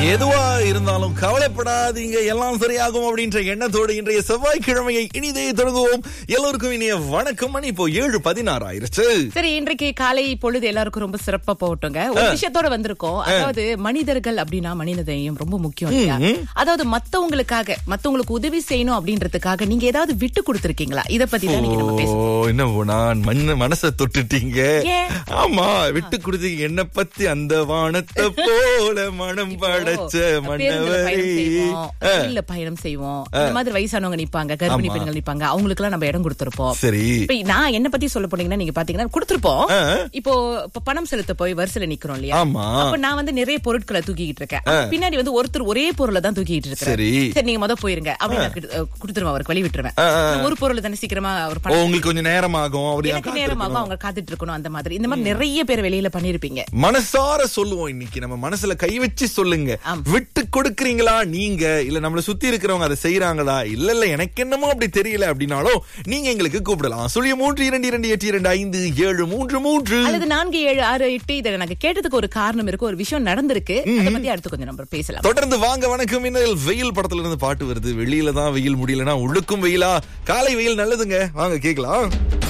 எதுவா இருந்தாலும் கவலைப்படாதீங்க எல்லாம் சரியாகும் அப்படின்ற எண்ணத்தோடு இன்றைய செவ்வாய்க்கிழமையை இனிதே தொடங்குவோம் எல்லோருக்கும் இனிய வணக்கம் மணி இப்போ ஏழு பதினாறு ஆயிருச்சு சரி இன்றைக்கு காலை பொழுது எல்லாருக்கும் ரொம்ப சிறப்பா போகட்டுங்க ஒரு விஷயத்தோட வந்திருக்கோம் அதாவது மனிதர்கள் அப்படின்னா மனிததையும் ரொம்ப முக்கியம் இல்லையா அதாவது மத்தவங்களுக்காக மத்தவங்களுக்கு உதவி செய்யணும் அப்படின்றதுக்காக நீங்க ஏதாவது விட்டு கொடுத்திருக்கீங்களா இத பத்தி தான் இன்னைக்கு நம்ம ஓ பேசணும் என்ன நான் மண்ண மனச தொட்டுட்டீங்க ஏன்? ஆமா விட்டு கொடுத்தீங்க என்ன பத்தி அந்த வானத்தை போல மனம் படைச்ச பேருந்துல மன்னவரே பயணம் செய்வோம் ரயில்ல பயணம் செய்வோம் இந்த மாதிரி வயசானவங்க நிப்பாங்க கர்ப்பிணி ஆமா. பெண்கள் நிப்பாங்க அவங்களுக்கு எல்லாம் நம்ம இடம் கொடுத்திருப்போம் சரி இப்ப நான் என்ன பத்தி சொல்ல போனீங்கன்னா நீங்க பாத்தீங்கன்னா கொடுத்திருப்போம் ஆ. இப்போ இப்ப பணம் செலுத்த போய் வரிசையில நிக்கிறோம் இல்லையா ஆமா. அப்ப நான் வந்து நிறைய பொருட்களை தூக்கிட்டு இருக்கேன் அப்ப பின்னாடி வந்து ஒருத்தர் ஒரே பொருளை தான் தூக்கிட்டு இருக்காரு சரி. சரி நீங்க முத போயிருங்க அப்படின்னு நான் கிட்ட- கொடுத்துருவேன் அவருக்கு வழி விட்டுருவேன் ஆ, ஆ, ஆ. ஒரு பொருள் தானே சீக்கிரமா அவர் ஓ பணம் உங்களுக்கு கொஞ்சம் நேரம் ஆகும் அப்படி எனக்கு நேரமாகும் அவங்க காத்துட்டு இருக்கணும் அந்த மாதிரி இந்த மாதிரி நிறைய பேர் வெளியில பண்ணிருப்பீங்க மனசார சொல்லுவோம் இன்னைக்கு நம்ம மனசுல கை வச்சு சொல்லுங்க ஆம். விட்டு கொடுக்கறீங்களா நீங்க இல்ல நம்மள சுத்தி இருக்கிறவங்க அதை செய்யறாங்களா இல்ல இல்ல எனக்கு என்னமோ அப்படி தெரியல அப்படின்னாலும் நீங்க எங்களுக்கு கூப்பிடலாம் சுழிய மூன்று இரண்டு இரண்டு எட்டு இரண்டு ஐந்து ஏழு மூன்று மூன்று அல்லது நான்கு ஏழு ஆறு எட்டு இதை எனக்கு கேட்டதுக்கு ஒரு காரணம் இருக்கு ஒரு விஷயம் நடந்திருக்கு அதை பத்தி அடுத்து கொஞ்சம் நம்ம பேசலாம் தொடர்ந்து வாங்க வணக்கம் இன்னல் வெயில் படத்துல இருந்து பாட்டு வருது வெளியில தான் வெயில் முடியலன்னா உள்ளுக்கும் வெயிலா காலை வெயில் நல்லதுங்க வாங்க கேக்கலாம்